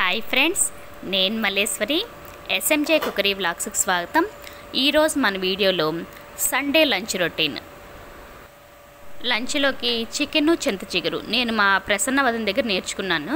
hi friends నేను Malleswari SMJ cookery వ్లాగ్స్కి స్వాగతం ఈరోజు మన వీడియోలో సండే లంచ్ రొటీన్ లంచ్లోకి చికెను చింత చిగురు నేను మా ప్రసన్న వదన్ దగ్గర నేర్చుకున్నాను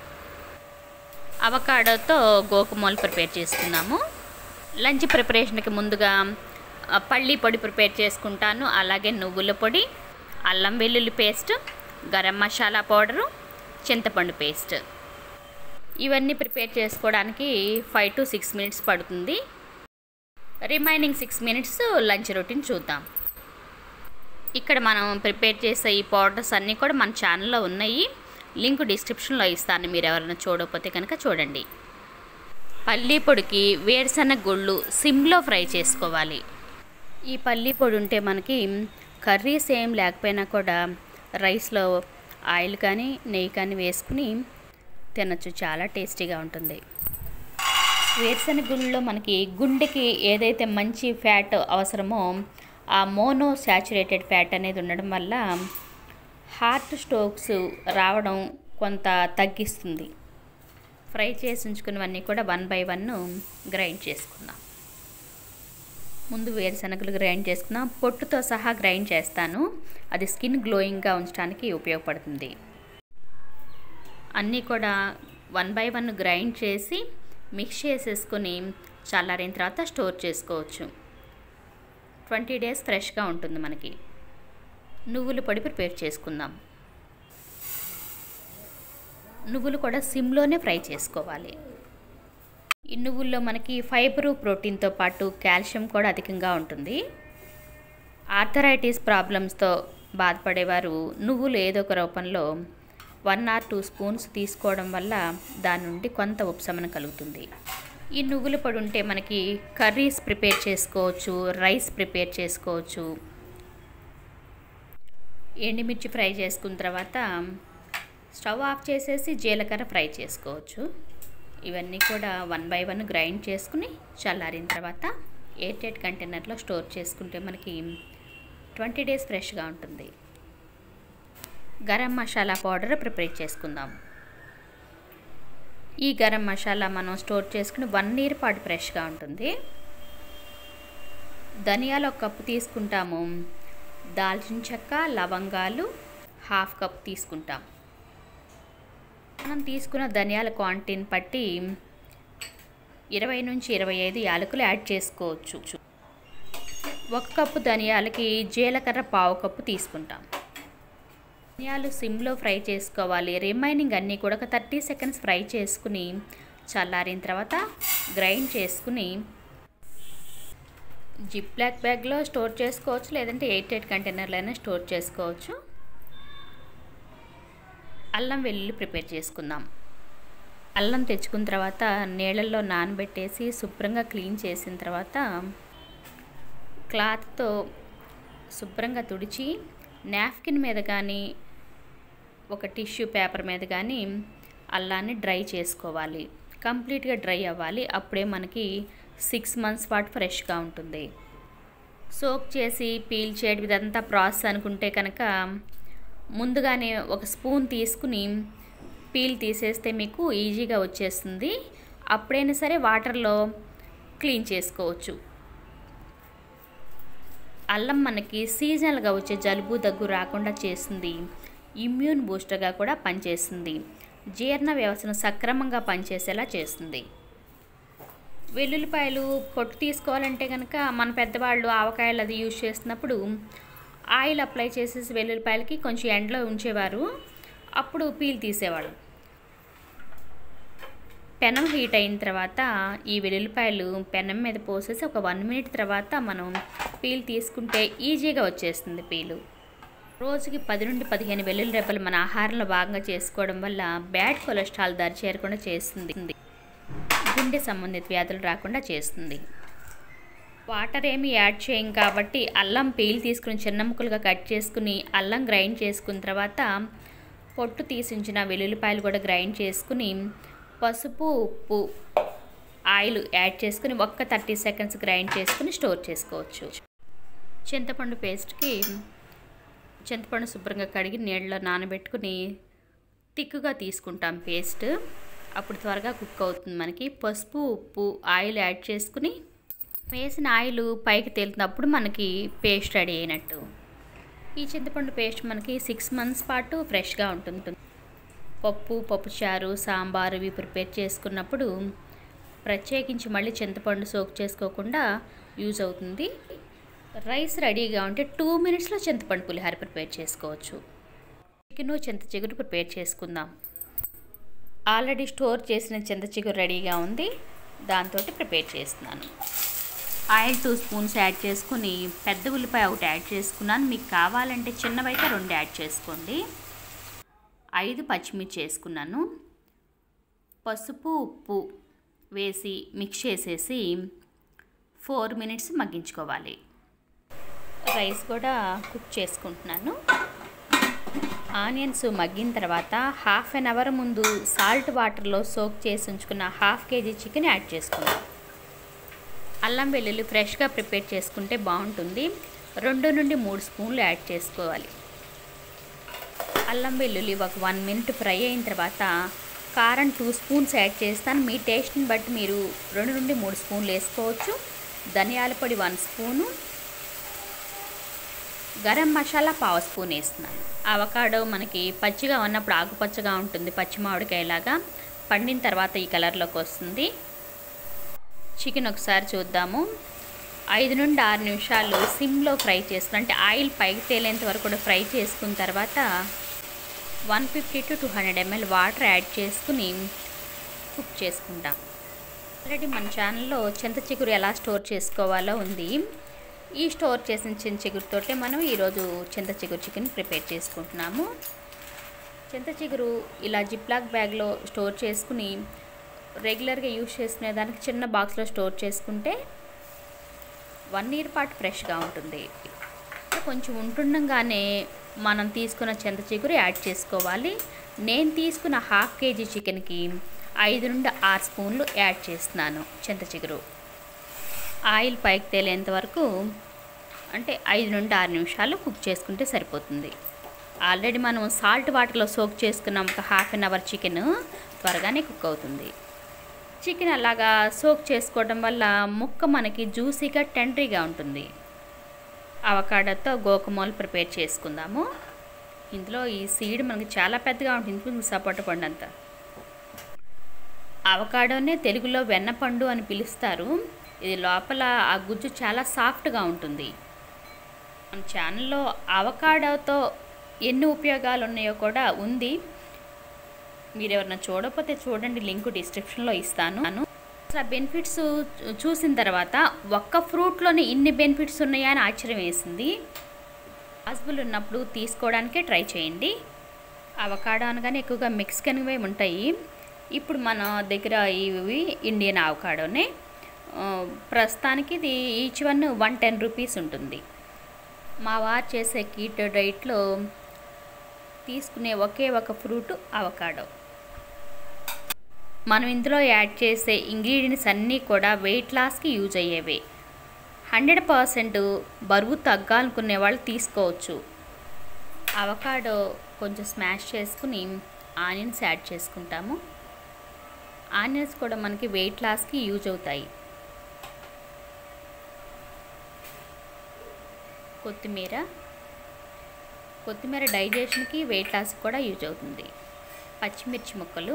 అవకాడోతో గోకుమోలు ప్రిపేర్ చేసుకున్నాము లంచ్ ప్రిపరేషన్కి ముందుగా ఆ, పల్లి పొడి ప్రిపేర్ చేసుకుంటాను అలాగే నువ్వుల పొడి అల్లం వెల్లుల్లి పేస్ట్ గరం మసాలా పౌడరు చింతపండు పేస్ట్ ఇవన్నీ ప్రిపేర్ చేసుకోవడానికి ఫైవ్ టు సిక్స్ మినిట్స్ పడుతుంది remaining six minutes lunch routine చూద్దాం ఇక్కడ మనం ప్రిపేర్ చేసే ఈ పౌడర్స్ అన్నీ కూడా మన ఛానల్లో ఉన్నాయి లింక్ డిస్క్రిప్షన్లో ఇస్తాను మీరు ఎవరైనా చూడకపోతే కనుక చూడండి పల్లీ పొడికి వేరుశనగ గుళ్ళు సిమ్లో ఫ్రై చేసుకోవాలి ఈ పల్లీ పొడి ఉంటే మనకి కర్రీస్ ఏం లేకపోయినా కూడా రైస్లో ఆయిల్ కానీ నెయ్యి కానీ వేసుకుని తినచ్చు చాలా టేస్టీగా ఉంటుంది వేరుశనగ గుళ్ళలో మనకి గుండెకి ఏదైతే మంచి ఫ్యాట్ అవసరమో ఆ మోనో శాచురేటెడ్ ఫ్యాట్ అనేది ఉండడం వల్ల హార్ట్ స్ట్రోక్స్ రావడం కొంత తగ్గిస్తుంది ఫ్రై చేసి ఉంచుకున్నవన్నీ కూడా వన్ బై వన్ గ్రైండ్ చేసుకుందాం ముందు వేరుశనగలు గ్రైండ్ చేసుకున్నాం పొట్టుతో సహా గ్రైండ్ చేస్తాను అది స్కిన్ గ్లోయింగ్గా ఉంచడానికి ఉపయోగపడుతుంది అన్నీ కూడా వన్ బై వన్ గ్రైండ్ చేసి మిక్స్ చేసేసుకొని చల్లారిన తర్వాత స్టోర్ చేసుకోవచ్చు ట్వంటీ డేస్ ఫ్రెష్గా ఉంటుంది మనకి నువ్వుల పొడి ప్రిపేర్ చేసుకుందాం నువ్వులు కూడా సిమ్లోనే ఫ్రై చేసుకోవాలి ఈ నువ్వుల్లో మనకి ఫైబరు ప్రోటీన్తో పాటు కాల్షియం కూడా అధికంగా ఉంటుంది ఆర్థరైటిస్ ప్రాబ్లమ్స్తో బాధపడేవారు నువ్వులు ఏదో ఒక రూపంలో వన్ ఆర్ టూ స్పూన్స్ తీసుకోవడం వల్ల దాని నుండి కొంత ఉపశమనం కలుగుతుంది ఈ నువ్వుల పొడి ఉంటే మనకి కర్రీస్ ప్రిపేర్ చేసుకోవచ్చు రైస్ ప్రిపేర్ చేసుకోవచ్చు ఎండుమిర్చి ఫ్రై చేసుకున్న తర్వాత స్టవ్ ఆఫ్ చేసేసి జీలకర్ర ఫ్రై చేసుకోవచ్చు ఇవన్నీ కూడా వన్ బై వన్ గ్రైండ్ చేసుకుని చల్లారిన తర్వాత ఎయిర్ టైట్ కంటైనర్లో స్టోర్ చేసుకుంటే మనకి ట్వంటీ డేస్ ఫ్రెష్గా ఉంటుంది గరం మసాలా పౌడర్ ప్రిపేర్ చేసుకుందాం ఈ గరం మసాలా మనం స్టోర్ చేసుకుని వన్ ఇయర్ పాటు ఫ్రెష్గా ఉంటుంది ధనియాలు ఒక కప్పు తీసుకుంటాము దాల్చిన చెక్క లవంగాలు హాఫ్ కప్ తీసుకుంటాం మనం తీసుకున్న ధనియాల క్వాంటిటీని బట్టి ఇరవై నుంచి ఇరవై ఐదు యాలకులు యాడ్ చేసుకోవచ్చు ఒక కప్పు ధనియాలకి జీలకర్ర పావు కప్పు తీసుకుంటాం ధనియాలు సిమ్లో ఫ్రై చేసుకోవాలి రిమైనింగ్ అన్నీ కూడా ఒక థర్టీ సెకండ్స్ ఫ్రై చేసుకుని చల్లారిన తర్వాత గ్రైండ్ చేసుకుని జిప్ బ్లాక్ బ్యాగ్లో స్టోర్ చేసుకోవచ్చు లేదంటే ఎయిట్ ఎయిట్ కంటైనర్లో అయినా స్టోర్ చేసుకోవచ్చు అల్లం వెల్లుల్లి ప్రిపేర్ చేసుకుందాం అల్లం తెచ్చుకున్న తర్వాత నీళ్ళల్లో నానబెట్టేసి శుభ్రంగా క్లీన్ చేసిన తర్వాత క్లాత్తో శుభ్రంగా తుడిచి నాప్కిన్ మీద కానీ ఒక టిష్యూ పేపర్ మీద కానీ అల్లాన్ని డ్రై చేసుకోవాలి కంప్లీట్గా డ్రై అవ్వాలి అప్పుడే మనకి సిక్స్ మంత్స్ పాటు ఫ్రెష్గా ఉంటుంది సోక్ చేసి పీల్ చేయడం ఇదంతా ప్రాసెస్ అనుకుంటే కనుక ముందుగానే ఒక స్పూన్ తీసుకుని పీల్ తీసేస్తే మీకు ఈజీగా వచ్చేస్తుంది అప్పుడైనా సరే వాటర్లో క్లీన్ చేసుకోవచ్చు అల్లం మనకి సీజనల్గా వచ్చే జలుబు దగ్గు రాకుండా చేస్తుంది ఇమ్యూన్ బూస్టర్గా కూడా పనిచేస్తుంది జీర్ణ వ్యవస్థను సక్రమంగా పనిచేసేలా చేస్తుంది వెల్లుల్లిపాయలు పొట్టు తీసుకోవాలంటే కనుక మన పెద్దవాళ్ళు ఆవకాయలు అది యూజ్ చేస్తున్నప్పుడు ఆయిల్ అప్లై చేసేసి వెల్లుల్లిపాయలకి కొంచెం ఎండలో ఉంచేవారు అప్పుడు పీల్ తీసేవాళ్ళు పెనం హీట్ అయిన తర్వాత ఈ వెల్లుల్లిపాయలు పెనం మీద పోసేసి ఒక వన్ మినిట్ తర్వాత మనం పీల్ తీసుకుంటే ఈజీగా వచ్చేస్తుంది పీలు రోజుకి పది నుండి పదిహేను వెల్లుల్లి రెబ్బలు మన ఆహారంలో భాగంగా చేసుకోవడం వల్ల బ్యాడ్ కొలెస్ట్రాల్ దరి చేరకుండా చేస్తుంది గుండె సంబంధిత వ్యాధులు రాకుండా చేస్తుంది వాటర్ ఏమి యాడ్ చేయం కాబట్టి అల్లం పీల్ తీసుకుని చిన్న ముక్కలుగా కట్ చేసుకుని అల్లం గ్రైండ్ చేసుకున్న తర్వాత పొట్టు తీసించిన వెల్లుల్లిపాయలు కూడా గ్రైండ్ చేసుకుని పసుపు ఉప్పు ఆయిల్ యాడ్ చేసుకుని ఒక్క థర్టీ సెకండ్స్ గ్రైండ్ చేసుకుని స్టోర్ చేసుకోవచ్చు చింతపండు పేస్ట్కి చింతపండు శుభ్రంగా కడిగి నీళ్ళలో నానబెట్టుకుని తిక్కుగా తీసుకుంటాం పేస్ట్ అప్పుడు త్వరగా కుక్ అవుతుంది మనకి పసుపు ఉప్పు ఆయిల్ యాడ్ చేసుకుని వేసిన ఆయిల్ పైకి తేలుతున్నప్పుడు మనకి పేస్ట్ రెడీ అయినట్టు ఈ చింతపండు పేస్ట్ మనకి సిక్స్ మంత్స్ పాటు ఫ్రెష్గా ఉంటుంది పప్పు పప్పుచారు సాంబారు ఇవి ప్రిపేర్ చేసుకున్నప్పుడు ప్రత్యేకించి మళ్ళీ చింతపండు సోక్ చేసుకోకుండా యూజ్ అవుతుంది రైస్ రెడీగా ఉంటే టూ మినిట్స్లో చింతపండు పులిహార ప్రిపేర్ చేసుకోవచ్చు చికెన్ చింత చిగురు ప్రిపేర్ చేసుకుందాం ఆల్రెడీ స్టోర్ చేసిన చింత చిగురు రెడీగా ఉంది దాంతో ప్రిపేర్ చేస్తున్నాను ఆయిల్ టూ స్పూన్స్ యాడ్ చేసుకుని పెద్ద ఉల్లిపాయ ఒకటి యాడ్ చేసుకున్నాను మీకు కావాలంటే చిన్నవైతే రెండు యాడ్ చేసుకోండి ఐదు పచ్చిమిర్చి వేసుకున్నాను పసుపు ఉప్పు వేసి మిక్స్ చేసేసి ఫోర్ మినిట్స్ మగ్గించుకోవాలి రైస్ కూడా కుక్ చేసుకుంటున్నాను ఆనియన్స్ మగ్గిన తర్వాత హాఫ్ అన్ అవర్ ముందు సాల్ట్ వాటర్లో సోక్ చేసి ఉంచుకున్న హాఫ్ కేజీ చికెన్ యాడ్ చేసుకుందాం అల్లం వెల్లుల్లి ఫ్రెష్గా ప్రిపేర్ చేసుకుంటే బాగుంటుంది రెండు నుండి మూడు స్పూన్లు యాడ్ చేసుకోవాలి అల్లం వెల్లుల్లి ఒక వన్ మినిట్ ఫ్రై అయిన తర్వాత కారం టూ స్పూన్స్ యాడ్ చేస్తాను మీ టేస్ట్ని బట్టి మీరు రెండు నుండి మూడు స్పూన్లు వేసుకోవచ్చు ధనియాల పొడి వన్ స్పూను గరం మసాలా పావు స్పూన్ వేస్తున్నాను అవకాడో మనకి పచ్చిగా ఉన్నప్పుడు ఆకుపచ్చగా ఉంటుంది పచ్చి మామిడికాయలాగా పండిన తర్వాత ఈ కలర్లోకి వస్తుంది చికెన్ ఒకసారి చూద్దాము ఐదు నుండి ఆరు నిమిషాలు సిమ్లో ఫ్రై చేసుకుని అంటే ఆయిల్ పైకి తేలేంత వరకు కూడా ఫ్రై చేసుకున్న తర్వాత one fifty to two hundred ML water add చేసుకుని కుక్ చేసుకుంటాం ఆల్రెడీ మన ఛానల్లో చింత చిగురు ఎలా స్టోర్ చేసుకోవాలో ఉంది ఈ స్టోర్ చేసిన చింత చిగురుతోటే మనం ఈరోజు చింత చిగురు చికెన్ ప్రిపేర్ చేసుకుంటున్నాము చింత చిగురు ఇలా జిప్లాక్ బ్యాగ్లో స్టోర్ చేసుకుని రెగ్యులర్గా యూజ్ చేసుకునే దానికి చిన్న బాక్స్లో స్టోర్ చేసుకుంటే వన్ ఇయర్ పాటు ఫ్రెష్గా ఉంటుంది కొంచెం ఉంటుండగానే మనం తీసుకున్న చింత చిగురు యాడ్ చేసుకోవాలి నేను తీసుకున్న హాఫ్ కేజీ చికెన్కి ఐదు నుండి ఆరు స్పూన్లు యాడ్ చేస్తున్నాను చింత చిగురు ఆయిల్ పైకి తేలేంత వరకు అంటే ఐదు నుండి ఆరు నిమిషాలు కుక్ చేసుకుంటే సరిపోతుంది ఆల్రెడీ మనం సాల్ట్ వాటర్లో సోక్ చేసుకున్నాం ఒక హాఫ్ అన్ అవర్ చికెన్ త్వరగానే కుక్ అవుతుంది చికెన్ అలాగా సోక్ చేసుకోవడం వల్ల ముక్క మనకి జ్యూసీగా టెండరీగా ఉంటుంది అవకాడతో గోకమోలు ప్రిపేర్ చేసుకుందాము ఇందులో ఈ సీడ్ మనకి చాలా పెద్దగా ఉంటుంది ఇంకొంచెం సపోటా పండు అంతా అవకాడోనే తెలుగులో వెన్నపండు అని పిలుస్తారు ఇది లోపల ఆ గుజ్జు చాలా సాఫ్ట్గా ఉంటుంది మన ఛానల్లో అవకాడోతో ఎన్ని ఉపయోగాలు ఉన్నాయో కూడా ఉంది మీరు ఎవరైనా చూడకపోతే చూడండి లింక్ డిస్క్రిప్షన్లో ఇస్తాను అసలు బెనిఫిట్స్ చూసిన తర్వాత ఒక్క ఫ్రూట్లోనే ఇన్ని బెనిఫిట్స్ ఉన్నాయా అని ఆశ్చర్యం వేసింది పాసిబుల్ ఉన్నప్పుడు తీసుకోవడానికే ట్రై చేయండి అవకాడో అనగానే ఎక్కువగా మెక్సికన్వే ఉంటాయి ఇప్పుడు మన దగ్గర ఇవి ఇండియన్ అవకాడోనే ప్రస్తుతానికి ఇది each one one ten rupees ఉంటుంది మా వారు చేసే కీటో డైట్లో తీసుకునే ఒకే ఒక ఫ్రూట్ అవకాడో మనం ఇందులో యాడ్ చేసే ఇంగ్రీడియంట్స్ అన్నీ కూడా వెయిట్ లాస్కి యూజ్ అయ్యేవే హండ్రెడ్ పర్సెంట్ బరువు తగ్గాలనుకునే వాళ్ళు తీసుకోవచ్చు అవకాడో కొంచెం స్మాష్ చేసుకుని ఆనియన్స్ యాడ్ చేసుకుంటాము ఆనియన్స్ కూడా మనకి వెయిట్ లాస్కి యూజ్ అవుతాయి కొత్తిమీర కొత్తిమీర డైజెషన్కి వెయిట్ లాస్కి కూడా యూజ్ అవుతుంది పచ్చిమిర్చి ముక్కలు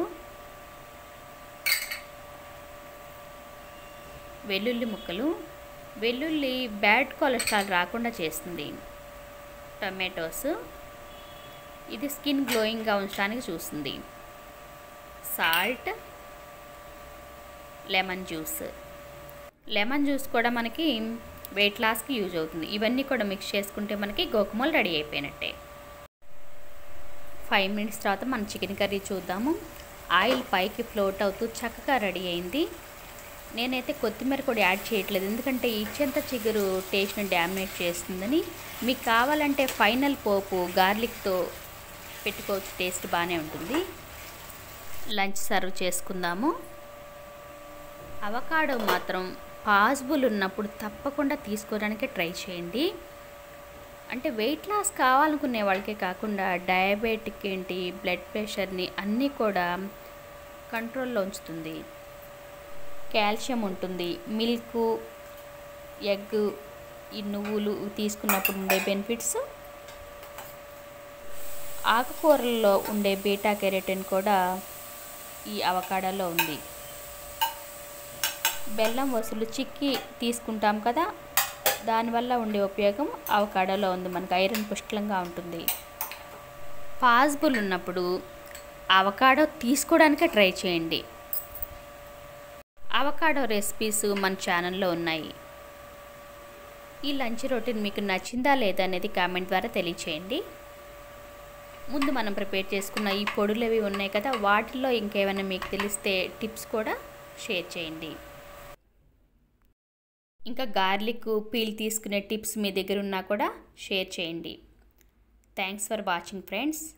వెల్లుల్లి ముక్కలు వెల్లుల్లి బ్యాడ్ కొలెస్ట్రాల్ రాకుండా చేస్తుంది టమాటోస్ ఇది స్కిన్ గ్లోయింగ్గా ఉంచడానికి చూస్తుంది salt lemon juice lemon juice కూడా మనకి వెయిట్ లాస్కి యూజ్ అవుతుంది ఇవన్నీ కూడా మిక్స్ చేసుకుంటే మనకి గోకుమల్ రెడీ అయిపోయినట్టే ఫైవ్ మినిట్స్ తర్వాత మన చికెన్ కర్రీ చూద్దాము ఆయిల్ పైకి ఫ్లోట్ అవుతూ చక్కగా రెడీ అయింది నేనైతే కొత్తిమీర కూడా యాడ్ చేయట్లేదు ఎందుకంటే ఇచ్చేంత చిగురు టేస్ట్ని డ్యామినేట్ చేస్తుందని మీకు కావాలంటే ఫైనల్ పోపు గార్లిక్తో పెట్టుకోవచ్చు టేస్ట్ బాగానే ఉంటుంది లంచ్ సర్వ్ చేసుకుందాము అవకాడో మాత్రం పాసిబుల్ ఉన్నప్పుడు తప్పకుండా తీసుకోవడానికి ట్రై చేయండి అంటే వెయిట్ లాస్ కావాలనుకునే వాళ్ళకే కాకుండా డయాబెటిక్ ఏంటి బ్లడ్ ప్రెషర్ని అన్నీ కూడా కంట్రోల్లో ఉంచుతుంది కాల్షియం ఉంటుంది మిల్క్ ఎగ్ ఈ నువ్వులు తీసుకున్నప్పుడు ఉండే బెనిఫిట్స్ ఆకుకూరల్లో ఉండే బీటా కెరటిన్ కూడా ఈ అవకాడోలో ఉంది బెల్లం వసులు చిక్కి తీసుకుంటాం కదా దానివల్ల ఉండే ఉపయోగం అవకాడోలో ఉంది మనకు ఐరన్ పుష్కలంగా ఉంటుంది పాసిబుల్ ఉన్నప్పుడు అవకాడో తీసుకోవడానికే ట్రై చేయండి అవకాడో రెసిపీస్ మన ఛానల్లో ఉన్నాయి ఈ లంచ్ రొటీన్ మీకు నచ్చిందా లేదా అనేది కామెంట్ ద్వారా తెలియచేయండి ముందు మనం ప్రిపేర్ చేసుకున్న ఈ పొడులు అవి ఉన్నాయి కదా వాటిల్లో ఇంకేమైనా మీకు తెలిస్తే టిప్స్ కూడా షేర్ చేయండి ఇంకా గార్లిక్ పీల్ తీసుకునే టిప్స్ మీ దగ్గర ఉన్నా కూడా షేర్ చేయండి థ్యాంక్స్ ఫర్ వాచింగ్ ఫ్రెండ్స్